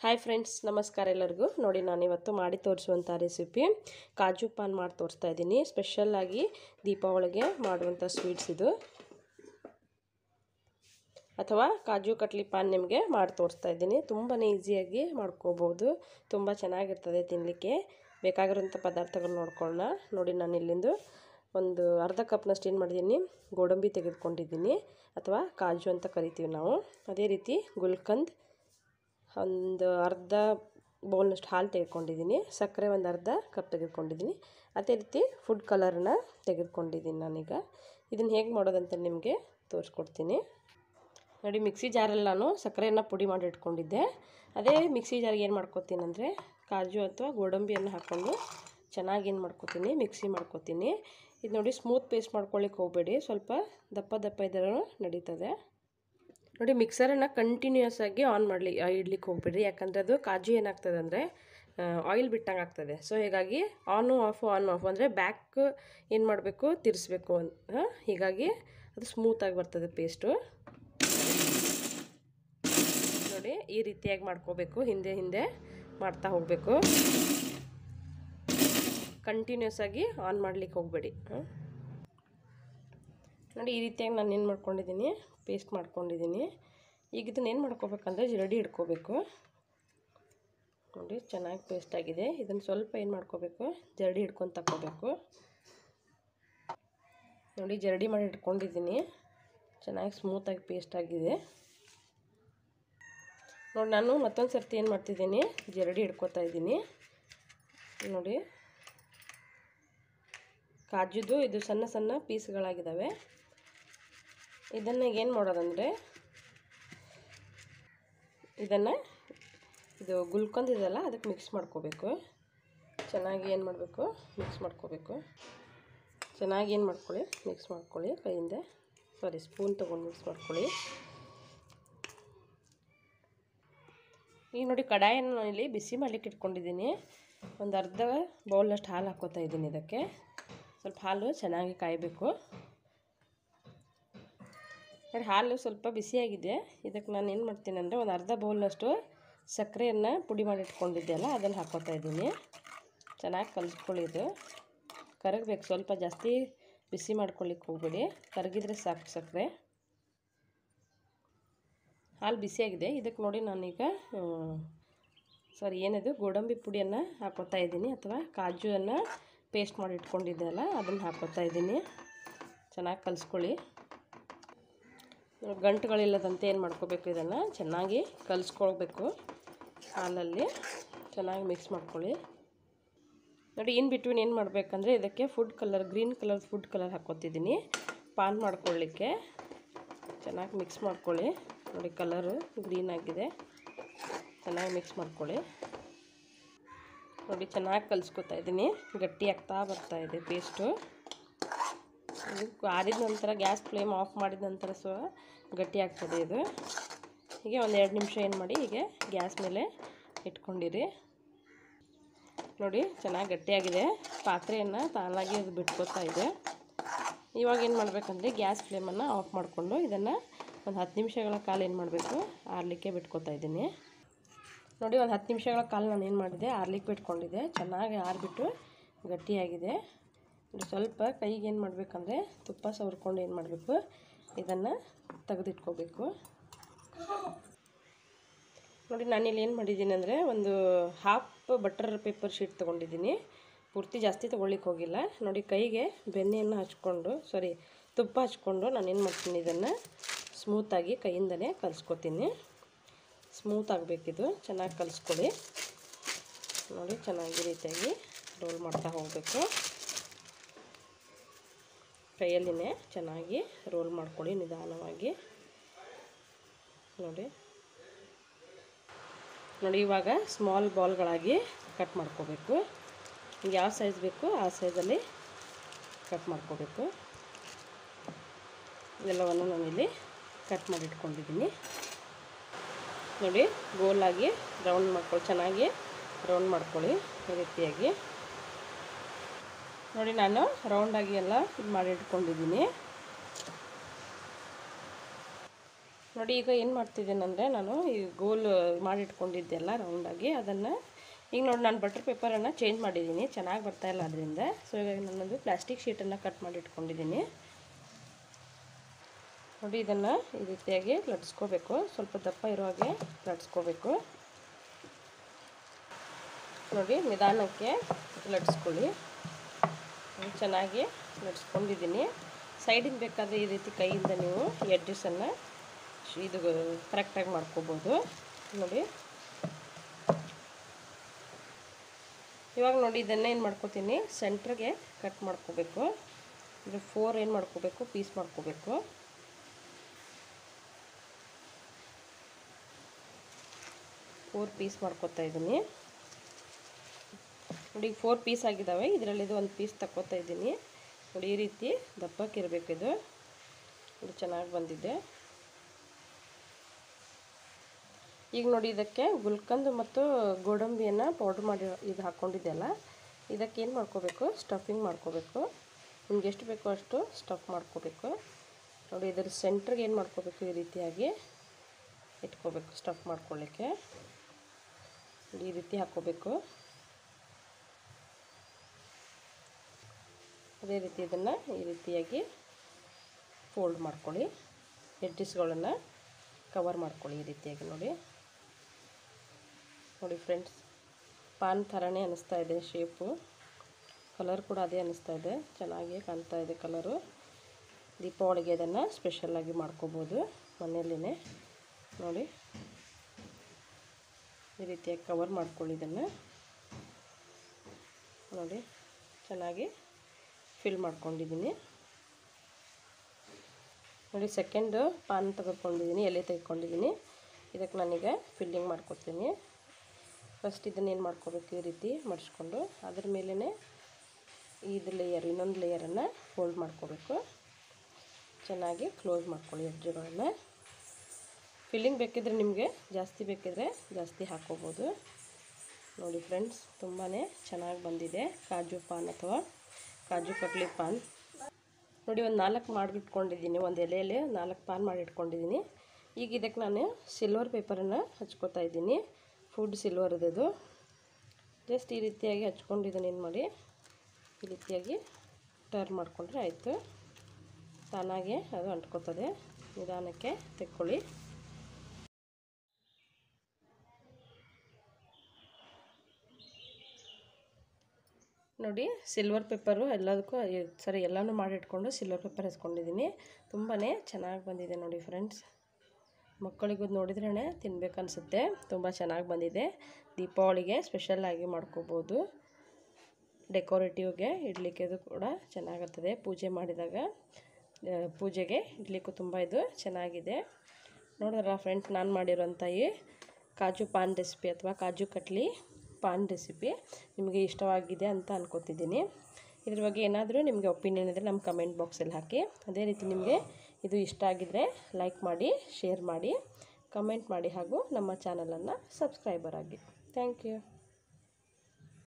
hi friends ನಮಸ್ಕಾರ ಎಲ್ಲರಿಗೂ ನೋಡಿ ನಾನು ಇವತ್ತು ಮಾಡಿ ತೋರಿಸುವಂಥ ರೆಸಿಪಿ ಕಾಜು ಪಾನ್ ಮಾಡಿ ತೋರಿಸ್ತಾ ಇದ್ದೀನಿ ಸ್ಪೆಷಲ್ಲಾಗಿ ದೀಪಾವಳಿಗೆ ಮಾಡುವಂಥ ಸ್ವೀಟ್ಸ್ ಇದು ಅಥವಾ ಕಾಜು ಕಟ್ಲಿ ಪಾನ್ ನಿಮಗೆ ಮಾಡಿ ತೋರಿಸ್ತಾ ಇದ್ದೀನಿ ತುಂಬಾ ಈಸಿಯಾಗಿ ಮಾಡ್ಕೋಬೋದು ತುಂಬ ಚೆನ್ನಾಗಿರ್ತದೆ ತಿನ್ನಲಿಕ್ಕೆ ಬೇಕಾಗಿರೋಂಥ ಪದಾರ್ಥಗಳು ನೋಡ್ಕೊಳ್ಳೋಣ ನೋಡಿ ನಾನು ಇಲ್ಲಿಂದು ಒಂದು ಅರ್ಧ ಕಪ್ನಷ್ಟು ಏನು ಮಾಡಿದ್ದೀನಿ ಗೋಡಂಬಿ ತೆಗೆದುಕೊಂಡಿದ್ದೀನಿ ಅಥವಾ ಕಾಜು ಅಂತ ಕರಿತೀವಿ ನಾವು ಅದೇ ರೀತಿ ಗುಲ್ಕಂದ್ ಒಂದು ಅರ್ಧ ಬೌಲ್ನಷ್ಟು ಹಾಲು ತೆಗೆದುಕೊಂಡಿದ್ದೀನಿ ಸಕ್ಕರೆ ಒಂದು ಅರ್ಧ ಕಪ್ ತೆಗೆದುಕೊಂಡಿದ್ದೀನಿ ಅದೇ ರೀತಿ ಫುಡ್ ಕಲರನ್ನ ತೆಗೆದುಕೊಂಡಿದ್ದೀನಿ ನಾನೀಗ ಇದನ್ನು ಹೇಗೆ ಮಾಡೋದಂತ ನಿಮಗೆ ತೋರಿಸ್ಕೊಡ್ತೀನಿ ನೋಡಿ ಮಿಕ್ಸಿ ಜಾರಲ್ಲಿ ನಾನು ಸಕ್ಕರೆಯನ್ನು ಪುಡಿ ಮಾಡಿ ಇಟ್ಕೊಂಡಿದ್ದೆ ಅದೇ ಮಿಕ್ಸಿ ಜಾರಿಗೆ ಏನು ಮಾಡ್ಕೊತೀನಿ ಅಂದರೆ ಕಾಜು ಅಥವಾ ಗೋಡಂಬಿಯನ್ನು ಹಾಕ್ಕೊಂಡು ಚೆನ್ನಾಗಿ ಏನು ಮಾಡ್ಕೊತೀನಿ ಮಿಕ್ಸಿ ಮಾಡ್ಕೊತೀನಿ ಇದು ನೋಡಿ ಸ್ಮೂತ್ ಪೇಸ್ಟ್ ಮಾಡ್ಕೊಳ್ಳಿಕ್ಕೆ ಹೋಗಬೇಡಿ ಸ್ವಲ್ಪ ದಪ್ಪ ದಪ್ಪ ಇದ್ರೂ ನಡೀತದೆ ನೋಡಿ ಮಿಕ್ಸರನ್ನು ಕಂಟಿನ್ಯೂಯಸ್ ಆಗಿ ಆನ್ ಮಾಡಲಿ ಇಡ್ಲಿಕ್ಕೆ ಹೋಗ್ಬೇಡ್ರಿ ಯಾಕಂದರೆ ಅದು ಕಾಜು ಏನಾಗ್ತದೆ ಅಂದರೆ ಆಯಿಲ್ ಬಿಟ್ಟಂಗೆ ಆಗ್ತದೆ ಸೊ ಹೀಗಾಗಿ ಆನು ಆಫು ಆನ್ ಆಫ್ ಅಂದರೆ ಬ್ಯಾಕ್ ಏನು ಮಾಡಬೇಕು ತಿರ್ಸ್ಬೇಕು ಅಂತ ಹೀಗಾಗಿ ಅದು ಸ್ಮೂತಾಗಿ ಬರ್ತದೆ ಪೇಸ್ಟು ನೋಡಿ ಈ ರೀತಿಯಾಗಿ ಮಾಡ್ಕೋಬೇಕು ಹಿಂದೆ ಹಿಂದೆ ಮಾಡ್ತಾ ಹೋಗಬೇಕು ಕಂಟಿನ್ಯೂಸ್ ಆಗಿ ಆನ್ ಮಾಡ್ಲಿಕ್ಕೆ ಹೋಗಬೇಡಿ ನೋಡಿ ಈ ರೀತಿಯಾಗಿ ನಾನು ಏನು ಮಾಡ್ಕೊಂಡಿದ್ದೀನಿ ಪೇಸ್ಟ್ ಮಾಡ್ಕೊಂಡಿದ್ದೀನಿ ಈಗ ಇದನ್ನ ಏನು ಮಾಡ್ಕೋಬೇಕಂದ್ರೆ ಜರಡಿ ಹಿಡ್ಕೋಬೇಕು ನೋಡಿ ಚೆನ್ನಾಗಿ ಪೇಸ್ಟ್ ಆಗಿದೆ ಇದನ್ನು ಸ್ವಲ್ಪ ಏನು ಮಾಡ್ಕೋಬೇಕು ಜರಡಿ ಹಿಡ್ಕೊಂಡು ತಗೋಬೇಕು ನೋಡಿ ಜರಡಿ ಮಾಡಿ ಇಟ್ಕೊಂಡಿದ್ದೀನಿ ಚೆನ್ನಾಗಿ ಸ್ಮೂತಾಗಿ ಪೇಸ್ಟ್ ಆಗಿದೆ ನೋಡಿ ನಾನು ಮತ್ತೊಂದು ಸರ್ತಿ ಏನು ಮಾಡ್ತಿದ್ದೀನಿ ಜರಡಿ ಹಿಡ್ಕೊತಾ ಇದ್ದೀನಿ ನೋಡಿ ಕಾಜುದು ಇದು ಸಣ್ಣ ಸಣ್ಣ ಪೀಸ್ಗಳಾಗಿದ್ದಾವೆ ಇದನ್ನು ಏನು ಮಾಡೋದಂದರೆ ಇದನ್ನು ಇದು ಗುಲ್ಕೊಂದ್ ಇದೆಲ್ಲ ಅದಕ್ಕೆ ಮಿಕ್ಸ್ ಮಾಡ್ಕೋಬೇಕು ಚೆನ್ನಾಗಿ ಏನು ಮಾಡಬೇಕು ಮಿಕ್ಸ್ ಮಾಡ್ಕೋಬೇಕು ಚೆನ್ನಾಗಿ ಏನು ಮಾಡ್ಕೊಳ್ಳಿ ಮಿಕ್ಸ್ ಮಾಡ್ಕೊಳ್ಳಿ ಕೈಯಿಂದ ಸಾರಿ ಸ್ಪೂನ್ ತೊಗೊಂಡು ಮಿಕ್ಸ್ ಮಾಡ್ಕೊಳ್ಳಿ ಈಗ ನೋಡಿ ಕಡಾಯನ್ನು ನಾನು ಇಲ್ಲಿ ಬಿಸಿ ಮಾಡಲಿಕ್ಕೆ ಇಟ್ಕೊಂಡಿದ್ದೀನಿ ಒಂದು ಅರ್ಧ ಬೌಲ್ನಷ್ಟು ಹಾಲು ಹಾಕೋತಾ ಇದ್ದೀನಿ ಇದಕ್ಕೆ ಸ್ವಲ್ಪ ಹಾಲು ಚೆನ್ನಾಗಿ ಕಾಯಬೇಕು ನೋಡಿ ಹಾಲು ಸ್ವಲ್ಪ ಬಿಸಿಯಾಗಿದೆ ಇದಕ್ಕೆ ನಾನು ಏನು ಮಾಡ್ತೀನಿ ಅಂದರೆ ಒಂದು ಅರ್ಧ ಬೌಲ್ನಷ್ಟು ಸಕ್ಕರೆಯನ್ನು ಪುಡಿ ಮಾಡಿ ಇಟ್ಕೊಂಡಿದ್ದೆ ಅಲ್ಲ ಅದನ್ನು ಹಾಕೋತಾ ಇದ್ದೀನಿ ಚೆನ್ನಾಗಿ ಕಲಿಸ್ಕೊಳ್ಳಿ ಇದು ಕರಗಬೇಕು ಸ್ವಲ್ಪ ಜಾಸ್ತಿ ಬಿಸಿ ಮಾಡ್ಕೊಳ್ಳಿಕ್ಕೆ ಹೋಗ್ಬೇಡಿ ಕರಗಿದ್ರೆ ಸಾಕು ಸಕ್ಕರೆ ಹಾಲು ಬಿಸಿಯಾಗಿದೆ ಇದಕ್ಕೆ ನೋಡಿ ನಾನೀಗ ಸಾರಿ ಏನಿದು ಗೋಡಂಬಿ ಪುಡಿಯನ್ನು ಹಾಕೋತಾ ಇದ್ದೀನಿ ಅಥವಾ ಕಾಜುವನ್ನು ಪೇಸ್ಟ್ ಮಾಡಿ ಇಟ್ಕೊಂಡಿದ್ದೆ ಅಲ್ಲ ಅದನ್ನು ಹಾಕೋತಾ ಇದ್ದೀನಿ ಚೆನ್ನಾಗಿ ಕಲಿಸ್ಕೊಳ್ಳಿ ಗಂಟುಗಳಿಲ್ಲದಂತೆ ಏನು ಮಾಡ್ಕೋಬೇಕು ಇದನ್ನು ಚೆನ್ನಾಗಿ ಕಲಿಸ್ಕೊಳ್ಬೇಕು ಹಾಲಲ್ಲಿ ಚೆನ್ನಾಗಿ ಮಿಕ್ಸ್ ಮಾಡ್ಕೊಳ್ಳಿ ನೋಡಿ ಇನ್ ಬಿಟ್ವೀನ್ ಏನು ಮಾಡಬೇಕಂದ್ರೆ ಇದಕ್ಕೆ food colour green colour food colour ಹಾಕ್ಕೊತಿದ್ದೀನಿ ಪಾನ್ ಮಾಡ್ಕೊಳ್ಳಿಕ್ಕೆ ಚೆನ್ನಾಗಿ ಮಿಕ್ಸ್ ಮಾಡ್ಕೊಳ್ಳಿ ನೋಡಿ ಕಲರು ಗ್ರೀನ್ ಆಗಿದೆ ಚೆನ್ನಾಗಿ ಮಿಕ್ಸ್ ಮಾಡ್ಕೊಳ್ಳಿ ನೋಡಿ ಚೆನ್ನಾಗಿ ಕಲಿಸ್ಕೊತಾ ಇದ್ದೀನಿ ಗಟ್ಟಿ ಆಗ್ತಾ ಬರ್ತಾ ಇದೆ ಪೇಸ್ಟು ಇದು ಆರಿದ ನಂತರ ಗ್ಯಾಸ್ ಫ್ಲೇಮ್ ಆಫ್ ಮಾಡಿದ ನಂತರ ಸಹ ಗಟ್ಟಿ ಆಗ್ತದೆ ಇದು ಹೀಗೆ ಒಂದು ಎರಡು ನಿಮಿಷ ಏನು ಮಾಡಿ ಹೀಗೆ ಗ್ಯಾಸ್ ಮೇಲೆ ಇಟ್ಕೊಂಡಿರಿ ನೋಡಿ ಚೆನ್ನಾಗಿ ಗಟ್ಟಿಯಾಗಿದೆ ಪಾತ್ರೆಯನ್ನು ತಾನಾಗಿ ಅದು ಬಿಟ್ಕೋತಾ ಇದೆ ಇವಾಗ ಏನು ಮಾಡಬೇಕಂದ್ರೆ ಗ್ಯಾಸ್ ಫ್ಲೇಮನ್ನು ಆಫ್ ಮಾಡಿಕೊಂಡು ಇದನ್ನು ಒಂದು ಹತ್ತು ನಿಮಿಷಗಳ ಕಾಲ ಏನು ಮಾಡಬೇಕು ಆರಲಿಕ್ಕೆ ಬಿಟ್ಕೋತಾ ಇದ್ದೀನಿ ನೋಡಿ ಒಂದು ಹತ್ತು ನಿಮಿಷಗಳ ಕಾಲ ನಾನು ಏನು ಮಾಡಿದೆ ಆರ್ಲಿಕ್ಕೆ ಬಿಟ್ಕೊಂಡಿದ್ದೆ ಚೆನ್ನಾಗಿ ಆರಿಬಿಟ್ಟು ಗಟ್ಟಿಯಾಗಿದೆ ಸ್ವಲ್ಪ ಕೈಗೆ ಏನು ಮಾಡಬೇಕಂದ್ರೆ ತುಪ್ಪ ಸವರ್ಕೊಂಡು ಏನು ಮಾಡಬೇಕು ಇದನ್ನು ತೆಗೆದಿಟ್ಕೋಬೇಕು ನೋಡಿ ನಾನಿಲ್ಲಿ ಏನು ಮಾಡಿದ್ದೀನಿ ಅಂದರೆ ಒಂದು ಹಾಫ್ ಬಟರ್ ಪೇಪರ್ ಶೀಟ್ ತೊಗೊಂಡಿದ್ದೀನಿ ಪೂರ್ತಿ ಜಾಸ್ತಿ ತೊಗೊಳ್ಲಿಕ್ಕೆ ಹೋಗಿಲ್ಲ ನೋಡಿ ಕೈಗೆ ಬೆಣ್ಣೆಯನ್ನು ಹಚ್ಕೊಂಡು ಸಾರಿ ತುಪ್ಪ ಹಚ್ಕೊಂಡು ನಾನು ಏನು ಮಾಡ್ತೀನಿ ಇದನ್ನು ಸ್ಮೂತಾಗಿ ಕೈಯಿಂದಲೇ ಕಲಿಸ್ಕೊತೀನಿ ಸ್ಮೂತ್ ಆಗಬೇಕಿದು ಚೆನ್ನಾಗಿ ಕಲಿಸ್ಕೊಳ್ಳಿ ನೋಡಿ ಚೆನ್ನಾಗಿ ರೀತಿಯಾಗಿ ರೋಲ್ ಮಾಡ್ತಾ ಹೋಗಬೇಕು ಕೈಯಲ್ಲಿನೇ ಚೆನ್ನಾಗಿ ರೋಲ್ ಮಾಡ್ಕೊಳ್ಳಿ ನಿಧಾನವಾಗಿ ನೋಡಿ ನೋಡಿ ಇವಾಗ ಸ್ಮಾಲ್ ಬಾಲ್ಗಳಾಗಿ ಕಟ್ ಮಾಡ್ಕೋಬೇಕು ಯಾವ ಸೈಜ್ ಬೇಕು ಆ ಸೈಜಲ್ಲಿ ಕಟ್ ಮಾಡ್ಕೋಬೇಕು ಎಲ್ಲವನ್ನು ನಾನಿಲ್ಲಿ ಕಟ್ ಮಾಡಿ ಇಟ್ಕೊಂಡಿದ್ದೀನಿ ನೋಡಿ ಗೋಲಾಗಿ ರೌಂಡ್ ಮಾಡ್ಕೊಳ್ಳಿ ಚೆನ್ನಾಗಿ ರೌಂಡ್ ಮಾಡ್ಕೊಳ್ಳಿ ಈ ರೀತಿಯಾಗಿ ನೋಡಿ ನಾನು ರೌಂಡಾಗಿ ಎಲ್ಲ ಇದು ಮಾಡಿ ಇಟ್ಕೊಂಡಿದ್ದೀನಿ ನೋಡಿ ಈಗ ಏನು ಮಾಡ್ತಿದ್ದೇನೆಂದರೆ ನಾನು ಈ ಗೋಲ್ ಮಾಡಿಟ್ಕೊಂಡಿದ್ದೆಲ್ಲ ರೌಂಡಾಗಿ ಅದನ್ನು ಈಗ ನೋಡಿ ನಾನು ಬಟರ್ ಪೇಪರನ್ನು ಚೇಂಜ್ ಮಾಡಿದ್ದೀನಿ ಚೆನ್ನಾಗಿ ಬರ್ತಾಯಿಲ್ಲ ಅದರಿಂದ ಸೊ ಈಗ ನಾನೊಂದು ಪ್ಲಾಸ್ಟಿಕ್ ಶೀಟನ್ನು ಕಟ್ ಮಾಡಿ ಇಟ್ಕೊಂಡಿದ್ದೀನಿ ನೋಡಿ ಇದನ್ನು ಈ ರೀತಿಯಾಗಿ ಲಟ್ಸ್ಕೋಬೇಕು ಸ್ವಲ್ಪ ದಪ್ಪ ಇರೋ ಹಾಗೆ ಲಟ್ಸ್ಕೋಬೇಕು ನೋಡಿ ನಿಧಾನಕ್ಕೆ ಲಟ್ಸ್ಕೊಳ್ಳಿ ಚೆನ್ನಾಗಿ ಲಟ್ಸ್ಕೊಂಡಿದ್ದೀನಿ ಸೈಡಿಂದ ಬೇಕಾದರೆ ಈ ರೀತಿ ಕೈಯಿಂದ ನೀವು ಎಡ್ಜಸನ್ನು ಇದು ಕರೆಕ್ಟಾಗಿ ಮಾಡ್ಕೋಬೋದು ನೋಡಿ ಇವಾಗ ನೋಡಿ ಇದನ್ನು ಏನು ಮಾಡ್ಕೋತೀನಿ ಸೆಂಟ್ರಿಗೆ ಕಟ್ ಮಾಡ್ಕೋಬೇಕು ಇದು ಫೋರ್ ಏನು ಮಾಡ್ಕೋಬೇಕು ಪೀಸ್ ಮಾಡ್ಕೋಬೇಕು ಫೋರ್ ಪೀಸ್ ಮಾಡ್ಕೊತಾ ಇದ್ದೀನಿ ನೋಡಿ ಫೋರ್ ಪೀಸ್ ಆಗಿದ್ದಾವೆ ಇದರಲ್ಲಿ ಇದು ಒಂದು ಪೀಸ್ ತಕ್ಕೋತಾ ಇದ್ದೀನಿ ನೋಡಿ ಈ ರೀತಿ ದಪ್ಪಕ್ಕಿರಬೇಕು ಇದು ಇದು ಚೆನ್ನಾಗಿ ಬಂದಿದೆ ಈಗ ನೋಡಿ ಇದಕ್ಕೆ ಗುಲ್ಕಂದ್ ಮತ್ತು ಗೋಡಂಬಿಯನ್ನು ಪೌಡ್ರ್ ಮಾಡಿ ಇದು ಹಾಕ್ಕೊಂಡಿದ್ದೆಲ್ಲ ಇದಕ್ಕೆ ಏನು ಮಾಡ್ಕೋಬೇಕು ಸ್ಟಫಿಂಗ್ ಮಾಡ್ಕೋಬೇಕು ನಿಮ್ಗೆ ಎಷ್ಟು ಬೇಕೋ ಅಷ್ಟು ಸ್ಟಫ್ ಮಾಡ್ಕೋಬೇಕು ನೋಡಿ ಇದರ ಸೆಂಟ್ರಿಗೆ ಏನು ಮಾಡ್ಕೋಬೇಕು ಈ ರೀತಿಯಾಗಿ ಇಟ್ಕೋಬೇಕು ಸ್ಟಫ್ ಮಾಡ್ಕೊಳ್ಳಿಕ್ಕೆ ಈ ರೀತಿ ಹಾಕ್ಕೋಬೇಕು ಅದೇ ರೀತಿ ಇದನ್ನು ಈ ರೀತಿಯಾಗಿ ಫೋಲ್ಡ್ ಮಾಡ್ಕೊಳ್ಳಿ ಎಡ್ಜಸ್ಗಳನ್ನು ಕವರ್ ಮಾಡ್ಕೊಳ್ಳಿ ಈ ರೀತಿಯಾಗಿ ನೋಡಿ ನೋಡಿ ಫ್ರೆಂಡ್ಸ್ ಪಾನ್ ಥರನೇ ಅನ್ನಿಸ್ತಾ ಇದೆ ಶೇಪು ಕಲರ್ ಕೂಡ ಅದೇ ಅನ್ನಿಸ್ತಾ ಇದೆ ಚೆನ್ನಾಗಿ ಕಾಣ್ತಾ ಇದೆ ಕಲರು ದೀಪಾವಳಿಗೆ ಇದನ್ನು ಸ್ಪೆಷಲ್ಲಾಗಿ ಮಾಡ್ಕೋಬೋದು ಮನೆಯಲ್ಲೇ ನೋಡಿ ಈ ರೀತಿಯಾಗಿ ಕವರ್ ಮಾಡ್ಕೊಳ್ಳಿ ಇದನ್ನು ನೋಡಿ ಚೆನ್ನಾಗಿ ಫಿಲ್ ಮಾಡ್ಕೊಂಡಿದ್ದೀನಿ ನೋಡಿ ಸೆಕೆಂಡು ಪಾನ್ ತೆಗೆದುಕೊಂಡಿದ್ದೀನಿ ಎಲೆ ತೆಗೆದುಕೊಂಡಿದ್ದೀನಿ ಇದಕ್ಕೆ ನಾನೀಗ ಫಿಲ್ಲಿಂಗ್ ಮಾಡ್ಕೊತೀನಿ ಫಸ್ಟ್ ಇದನ್ನು ಏನು ಮಾಡ್ಕೋಬೇಕು ಈ ರೀತಿ ಮಡಿಸ್ಕೊಂಡು ಅದ್ರ ಮೇಲೇ ಇದು ಲೇಯರ್ ಇನ್ನೊಂದು ಲೇಯರನ್ನು ಫೋಲ್ಡ್ ಮಾಡ್ಕೋಬೇಕು ಚೆನ್ನಾಗಿ ಕ್ಲೋಸ್ ಮಾಡ್ಕೊಳ್ಳಿ ಎಡ್ಜುಗಳನ್ನು ಫಿಲ್ಲಿಂಗ್ ಬೇಕಿದ್ರೆ ನಿಮಗೆ ಜಾಸ್ತಿ ಬೇಕಿದ್ರೆ ಜಾಸ್ತಿ ಹಾಕ್ಕೋಬೋದು ನೋಡಿ ಫ್ರೆಂಡ್ಸ್ ತುಂಬಾ ಚೆನ್ನಾಗಿ ಬಂದಿದೆ ಕಾಜು ಪಾನ್ ಅಥವಾ ಕಾಜು ಕಟ್ಲಿ ಪಾನ್ ನೋಡಿ ಒಂದು ನಾಲ್ಕು ಮಾಡಿಟ್ಕೊಂಡಿದ್ದೀನಿ ಒಂದು ಎಲೆಯಲ್ಲಿ ನಾಲ್ಕು ಪಾನ್ ಮಾಡಿಟ್ಕೊಂಡಿದ್ದೀನಿ ಈಗ ಇದಕ್ಕೆ ನಾನು ಸಿಲ್ವರ್ ಪೇಪರನ್ನು ಹಚ್ಕೋತಾ ಇದ್ದೀನಿ ಫುಡ್ ಸಿಲ್ವರ್ದು ಜಸ್ಟ್ ಈ ರೀತಿಯಾಗಿ ಹಚ್ಕೊಂಡು ಇದನ್ನು ಏನು ಮಾಡಿ ಈ ರೀತಿಯಾಗಿ ಟರ್ನ್ ಮಾಡಿಕೊಂಡ್ರೆ ಆಯಿತು ತಾನಾಗೆ ಅದು ಅಂಟ್ಕೋತದೆ ನಿಧಾನಕ್ಕೆ ತೆಕ್ಕೊಳ್ಳಿ ನೋಡಿ ಸಿಲ್ವರ್ ಪೇಪರು ಎಲ್ಲದಕ್ಕೂ ಸರಿ ಎಲ್ಲನೂ ಮಾಡಿಟ್ಕೊಂಡು ಸಿಲ್ವರ್ ಪೇಪರ್ ಹಚ್ಕೊಂಡಿದ್ದೀನಿ ತುಂಬಾ ಚೆನ್ನಾಗಿ ಬಂದಿದೆ ನೋಡಿ ಫ್ರೆಂಡ್ಸ್ ಮಕ್ಕಳಿಗೂ ನೋಡಿದ್ರೇ ತಿನ್ಬೇಕನ್ಸುತ್ತೆ ತುಂಬ ಚೆನ್ನಾಗಿ ಬಂದಿದೆ ದೀಪಾವಳಿಗೆ ಸ್ಪೆಷಲ್ಲಾಗಿ ಮಾಡ್ಕೋಬೋದು ಡೆಕೋರೇಟಿವ್ಗೆ ಇಡ್ಲಿಕ್ಕೆ ಇದು ಕೂಡ ಚೆನ್ನಾಗಿರ್ತದೆ ಪೂಜೆ ಮಾಡಿದಾಗ ಪೂಜೆಗೆ ಇಡ್ಲಿಕ್ಕೂ ತುಂಬ ಇದು ಚೆನ್ನಾಗಿದೆ ನೋಡಿದ್ರಲ್ಲ ಫ್ರೆಂಡ್ಸ್ ನಾನು ಮಾಡಿರೋಂಥ ಈ ಕಾಜು ಪಾನ್ ರೆಸಿಪಿ ಅಥವಾ ಕಾಜು ಕಟ್ಲಿ ಪಾನ್ ರೆಸಿಪಿ ನಿಮಗೆ ಇಷ್ಟವಾಗಿದೆ ಅಂತ ಅನ್ಕೋತಿದ್ದೀನಿ ಇದ್ರ ಬಗ್ಗೆ ಏನಾದರೂ ನಿಮಗೆ ಒಪಿನಿಯನ್ ಇದ್ದರೆ ನಮ್ಮ ಕಮೆಂಟ್ ಬಾಕ್ಸಲ್ಲಿ ಹಾಕಿ ಅದೇ ರೀತಿ ನಿಮಗೆ ಇದು ಇಷ್ಟ ಆಗಿದ್ದರೆ ಲೈಕ್ ಮಾಡಿ ಶೇರ್ ಮಾಡಿ ಕಮೆಂಟ್ ಮಾಡಿ ಹಾಗೂ ನಮ್ಮ ಚಾನಲನ್ನು ಸಬ್ಸ್ಕ್ರೈಬರ್ ಆಗಿ ಥ್ಯಾಂಕ್ ಯು